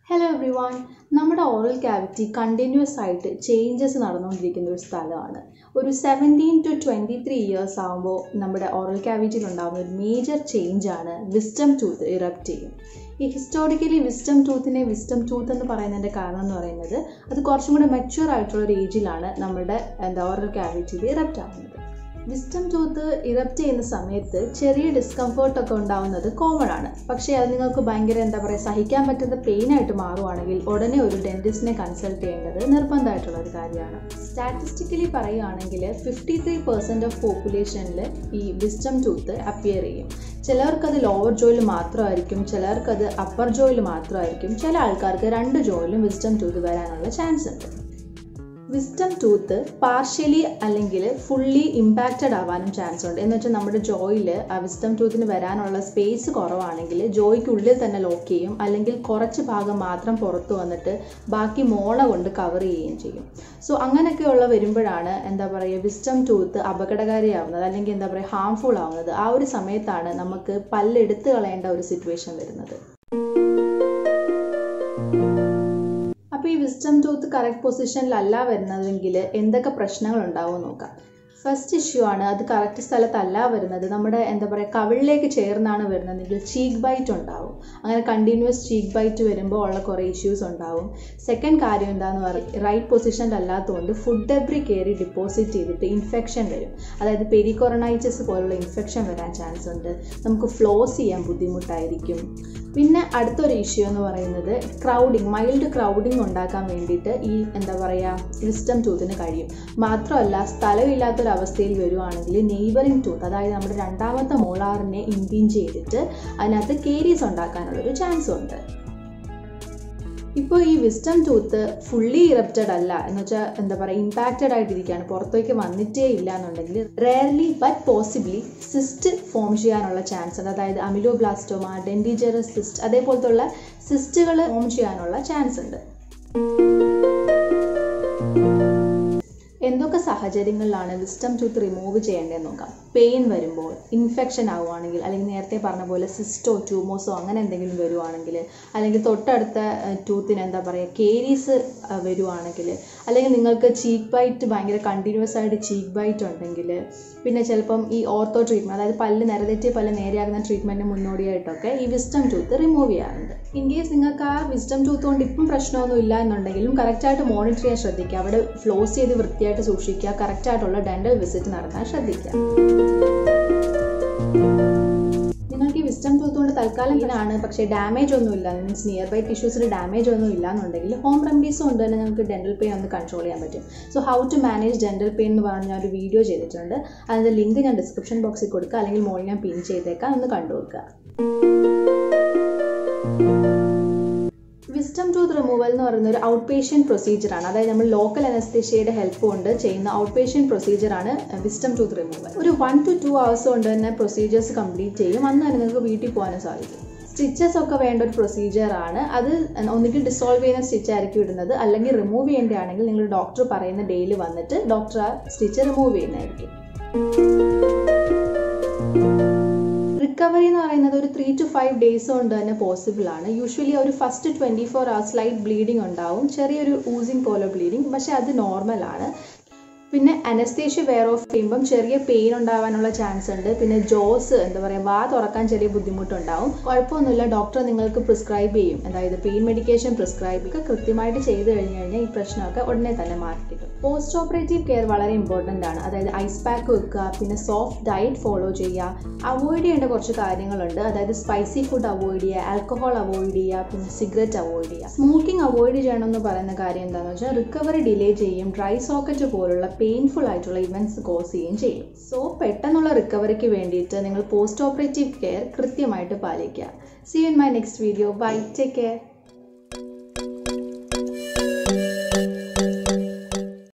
hello everyone നമ്മുടെ oral cavity continuous ആയിട്ട് changes നടന്നുകൊണ്ടിരിക്കുന്ന ഒരു സ്ഥലമാണ് ഒരു seventeen to twenty three years ആകുമ്പോൾ നമ്മുടെ ഓറൽ ക്യാവിറ്റിയിൽ ഉണ്ടാകുന്ന ഒരു മേജർ ചേഞ്ചാണ് വിസ്റ്റം ടൂത്ത് ഇറപ്റ്റ് ചെയ്യും ഈ ഹിസ്റ്റോറിക്കലി വിസ്റ്റം ടൂത്തിനെ വിസ്റ്റം ടൂത്ത് എന്ന് പറയുന്നതിൻ്റെ കാരണം എന്ന് പറയുന്നത് അത് കുറച്ചും കൂടെ മെച്യൂർ ആയിട്ടുള്ള ഒരു ഏജിലാണ് നമ്മുടെ എന്താ ഓറൽ ക്യാവിറ്റിയിൽ ഇറപ്റ്റ് ആവുന്നത് വിസ്റ്റം ടൂത്ത് ഇറപ്റ്റ് ചെയ്യുന്ന സമയത്ത് ചെറിയ ഡിസ്കംഫേർട്ട് ഒക്കെ ഉണ്ടാവുന്നത് കോമൺ ആണ് പക്ഷേ അത് നിങ്ങൾക്ക് ഭയങ്കര എന്താ പറയുക സഹിക്കാൻ പറ്റുന്ന പെയിൻ ആയിട്ട് മാറുവാണെങ്കിൽ ഉടനെ ഒരു ഡെന്റിസ്റ്റിനെ കൺസൾട്ട് ചെയ്യേണ്ടത് നിർബന്ധമായിട്ടുള്ള ഒരു കാര്യമാണ് സ്റ്റാറ്റിസ്റ്റിക്കലി പറയുകയാണെങ്കിൽ ഫിഫ്റ്റി ത്രീ പെർസെൻറ്റ് ഓഫ് പോപ്പുലേഷനിൽ ഈ വിസ്റ്റം ടൂത്ത് അപ്പിയർ ചെയ്യും ചിലർക്കത് ലോവർ ജോയിൽ മാത്രമായിരിക്കും ചിലർക്കത് അപ്പർ ജോയിൽ മാത്രമായിരിക്കും ചില ആൾക്കാർക്ക് രണ്ട് ജോയിലും വിസ്റ്റം ടൂത്ത് വരാനുള്ള ചാൻസ് ഉണ്ട് വിസ്റ്റം ടൂത്ത് പാർഷ്യലി അല്ലെങ്കിൽ ഫുള്ളി ഇമ്പാക്റ്റഡ് ആവാനും ചാൻസ് ഉണ്ട് എന്ന് വെച്ചാൽ നമ്മുടെ ജോയിൽ ആ വിസ്റ്റം ടൂത്തിന് വരാനുള്ള സ്പേസ് കുറവാണെങ്കിൽ ജോയ്ക്കുള്ളിൽ തന്നെ ലോക്ക് ചെയ്യും അല്ലെങ്കിൽ കുറച്ച് ഭാഗം മാത്രം പുറത്ത് വന്നിട്ട് ബാക്കി മോണ കൊണ്ട് കവർ ചെയ്യുകയും ചെയ്യും സോ അങ്ങനെയൊക്കെയുള്ള വരുമ്പോഴാണ് എന്താ പറയുക വിസ്റ്റം ടൂത്ത് അപകടകാരിയാവുന്നത് അല്ലെങ്കിൽ എന്താ പറയുക ഹാംഫുൾ ആവുന്നത് ആ ഒരു സമയത്താണ് നമുക്ക് പല്ലെടുത്ത് കളയേണ്ട ഒരു സിറ്റുവേഷൻ വരുന്നത് അപ്പോൾ ഈ വിസ്റ്റം ടൂത്ത് കറക്റ്റ് പൊസിഷനിലല്ല വരുന്നതെങ്കിൽ എന്തൊക്കെ പ്രശ്നങ്ങൾ ഉണ്ടാവും നോക്കാം ഫസ്റ്റ് ഇഷ്യൂ ആണ് അത് കറക്റ്റ് സ്ഥലത്തല്ല വരുന്നത് നമ്മുടെ എന്താ പറയുക കവിളിലേക്ക് ചേർന്നാണ് വരുന്നതെങ്കിൽ ചീക്ക് ബൈറ്റ് ഉണ്ടാവും അങ്ങനെ കണ്ടിന്യൂസ് ചീക്ക് ബൈറ്റ് വരുമ്പോൾ ഉള്ള കുറേ ഇഷ്യൂസ് ഉണ്ടാവും സെക്കൻഡ് കാര്യം എന്താണെന്ന് പറയും റൈറ്റ് പൊസിഷനിലല്ലാത്തതുകൊണ്ട് ഫുഡ് ഡെബ്രി കയറി ഡിപ്പോസിറ്റ് ചെയ്തിട്ട് ഇൻഫെക്ഷൻ വരും അതായത് പെരിക്കൊറണൈറ്റിസ് പോലുള്ള ഇൻഫെക്ഷൻ വരാൻ ചാൻസ് ഉണ്ട് നമുക്ക് ഫ്ലോസ് ചെയ്യാൻ ബുദ്ധിമുട്ടായിരിക്കും പിന്നെ അടുത്തൊരു ഇഷ്യൂ എന്ന് പറയുന്നത് ക്രൗഡിങ് മൈൽഡ് ക്രൗഡിങ് ഉണ്ടാക്കാൻ വേണ്ടിയിട്ട് ഈ എന്താ പറയുക വിസ്റ്റം ടൂത്തിന് കഴിയും മാത്രമല്ല സ്ഥലമില്ലാത്തൊരവസ്ഥയിൽ വരുവാണെങ്കിൽ നെയ്ബറിങ് ടൂത്ത് അതായത് നമ്മുടെ രണ്ടാമത്തെ മോളാറിനെ ഇൻപീഞ്ച് ചെയ്തിട്ട് അതിനകത്ത് കേരീസ് ഉണ്ടാക്കാനുള്ളൊരു ചാൻസും ഉണ്ട് ഇപ്പോൾ ഈ വിസ്റ്റം ടൂത്ത് ഫുള്ളി ഇറപ്റ്റഡ് അല്ല എന്ന് വെച്ചാൽ എന്താ പറയുക ഇമ്പാക്റ്റഡ് ആയിട്ടിരിക്കുകയാണ് പുറത്തേക്ക് വന്നിട്ടേ ഇല്ല എന്നുണ്ടെങ്കിൽ rarely but possibly cyst form ചെയ്യാനുള്ള ചാൻസ് ഉണ്ട് അതായത് അമിലോബ്ലാസ്റ്റോമ ഡെൻഡിജറസ് സിസ്റ്റ് അതേപോലത്തുള്ള സിസ്റ്റുകൾ ഫോം ചെയ്യാനുള്ള ചാൻസ് ഉണ്ട് എന്തൊക്കെ സാഹചര്യങ്ങളിലാണ് വിസ്റ്റം ടൂത്ത് റിമൂവ് ചെയ്യേണ്ടതെന്ന് നോക്കാം പെയിൻ വരുമ്പോൾ ഇൻഫെക്ഷൻ ആവുകയാണെങ്കിൽ അല്ലെങ്കിൽ നേരത്തെ പറഞ്ഞ പോലെ സിസ്റ്റോ ട്യൂമോസോ അങ്ങനെ എന്തെങ്കിലും വരുവാണെങ്കിൽ അല്ലെങ്കിൽ തൊട്ടടുത്ത ടൂത്തിന് എന്താ പറയുക കേരീസ് വരുവാണെങ്കിൽ അല്ലെങ്കിൽ നിങ്ങൾക്ക് ചീക്ക് ബൈറ്റ് ഭയങ്കര കണ്ടിന്യൂസ് ആയിട്ട് ചീക്ക് ബൈറ്റ് ഉണ്ടെങ്കിൽ പിന്നെ ചിലപ്പം ഈ ഓർത്തോ ട്രീറ്റ്മെൻറ്റ് അതായത് പല്ല് നിരതെറ്റിയ പല്ല് നേരെയാകുന്ന ട്രീറ്റ്മെൻറ്റിന് മുന്നോടിയായിട്ടൊക്കെ ഈ വിസ്റ്റം ടൂത്ത് റിമൂവ് ചെയ്യാറുണ്ട് ഇൻ കേസ് നിങ്ങൾക്ക് ആ വിസ്റ്റം ടൂത്ത് കൊണ്ട് ഇപ്പം പ്രശ്നമൊന്നും ഇല്ല എന്നുണ്ടെങ്കിലും കറക്റ്റായിട്ട് മോണിറ്റർ ചെയ്യാൻ ശ്രദ്ധിക്കുക അവിടെ ഫ്ലോസ് ചെയ്ത് വൃത്തിയായിട്ട് സൂക്ഷിക്കുക കറക്റ്റായിട്ടുള്ള ഡെൻ്റൽ വിസിറ്റ് നടത്താൻ ശ്രദ്ധിക്കുക നിങ്ങൾക്ക് ഈ വിസ്റ്റം ടൂത്ത് കൊണ്ട് തൽക്കാലം ഇങ്ങനെയാണ് പക്ഷേ ഡാമേജ് ഒന്നും ഇല്ല മീൻസ് നിയർ ബൈ ടിഷ്യൂസിൽ ഡാമേജ് ഒന്നും ഇല്ല എന്നുണ്ടെങ്കിൽ ഹോം റെമഡീസ് കൊണ്ട് തന്നെ നിങ്ങൾക്ക് ഡെൻ്റൽ പെയിൻ ഒന്ന് കൺട്രോൾ ചെയ്യാൻ പറ്റും so how to manage dental pain എന്ന് പറഞ്ഞ ഒരു വീഡിയോ ചെയ്തിട്ടുണ്ട് അതിൻ്റെ ലിങ്ക് ഞാൻ ഡിസ്ക്രിപ്ഷൻ ബോക്സിൽ കൊടുക്കുക അല്ലെങ്കിൽ മോളിൽ ഞാൻ പിൻ ചെയ്തേക്കാം ഒന്ന് കണ്ടു നോക്കുക വിസ്റ്റം ടൂത്ത് റിമൂവൽ എന്ന് പറയുന്ന ഒരു ഔട്ട് പേഷ്യൻറ്റ് പ്രൊസീജിയറാണ് അതായത് നമ്മൾ ലോക്കൽ അനസ്തേഷ്യയുടെ ഹെൽപ്പ് കൊണ്ട് ചെയ്യുന്ന ഔട്ട് പേഷ്യൻറ്റ് പ്രൊസീജിയറാണ് വിസ്റ്റം ടൂത്ത് റിമൂവൽ ഒരു വൺ ടു ടു അവേഴ്സ് കൊണ്ട് തന്നെ പ്രൊസീജിയേഴ്സ് കംപ്ലീറ്റ് ചെയ്യും അന്ന് തന്നെ നിങ്ങൾക്ക് വീട്ടിൽ പോകാനും സാധിക്കും സ്റ്റിച്ചസ് ഒക്കെ വേണ്ട ഒരു പ്രൊസീജിയർ ആണ് അത് ഒന്നുകിൽ ഡിസോൾവ് ചെയ്യുന്ന സ്റ്റിച്ച് ആയിരിക്കും ഇടുന്നത് അല്ലെങ്കിൽ റിമൂവ് ചെയ്യേണ്ടതാണെങ്കിൽ നിങ്ങൾ ഡോക്ടർ പറയുന്ന ഡേയിൽ വന്നിട്ട് ഡോക്ടർ ആ സ്റ്റിച്ച് റിമൂവ് ചെയ്യുന്നതായിരിക്കും റിക്കവറി എന്ന് പറയുന്നത് ഒരു ത്രീ ടു ഫൈവ് ഡേയ്സ് കൊണ്ട് തന്നെ പോസിബിൾ ആണ് യൂഷ്വലി ഒരു first twenty four hours light bleeding ഉണ്ടാവും ചെറിയൊരു ഊസിങ് പോലെ ബ്ലീഡിങ് പക്ഷേ അത് നോർമലാണ് പിന്നെ അനസ്തേഷ്യ വെയർ ഓഫ് ചെയ്യുമ്പം ചെറിയ പെയിൻ ഉണ്ടാവാനുള്ള ചാൻസ് ഉണ്ട് പിന്നെ ജോസ് എന്താ പറയുക വാ തുറക്കാൻ ചെറിയ ബുദ്ധിമുട്ടുണ്ടാവും കുഴപ്പമൊന്നുമില്ല ഡോക്ടർ നിങ്ങൾക്ക് പ്രിസ്ക്രൈബ് ചെയ്യും അതായത് പെയിൻ മെഡിക്കേഷൻ പ്രിസ്ക്രൈബ് ഒക്കെ കൃത്യമായിട്ട് ചെയ്ത് കഴിഞ്ഞ് കഴിഞ്ഞാൽ ഈ പ്രശ്നമൊക്കെ ഉടനെ തന്നെ മാറി കിട്ടും പോസ്റ്റ് ഓപ്പറേറ്റീവ് കെയർ വളരെ ഇമ്പോർട്ടൻ്റ് ആണ് അതായത് ഐസ് പാക്ക് വെക്കുക പിന്നെ സോഫ്റ്റ് ഡയറ്റ് ഫോളോ ചെയ്യുക അവോയ്ഡ് ചെയ്യേണ്ട കുറച്ച് കാര്യങ്ങളുണ്ട് അതായത് സ്പൈസി ഫുഡ് അവോയ്ഡ് ചെയ്യുക ആൽക്കഹോൾ അവോയ്ഡ് ചെയ്യുക പിന്നെ സിഗരറ്റ് അവോയ്ഡ് ചെയ്യുക സ്മോക്കിംഗ് അവോയ്ഡ് ചെയ്യണമെന്ന് പറയുന്ന കാര്യം എന്താണെന്ന് വെച്ചാൽ റിക്കവറി ഡിലേ ചെയ്യും ഡ്രൈ സോക്കറ്റ് പോലുള്ള പെയിൻഫുൾ ആയിട്ടുള്ള ഇവൻറ്റ്സ് കോസ് ചെയ്യുകയും ചെയ്യും സോ പെട്ടെന്നുള്ള റിക്കവറിക്ക് വേണ്ടിയിട്ട് നിങ്ങൾ പോസ്റ്റ് ഓപ്പറേറ്റീവ് കെയർ കൃത്യമായിട്ട് പാലിക്കുക see in my next video bye take care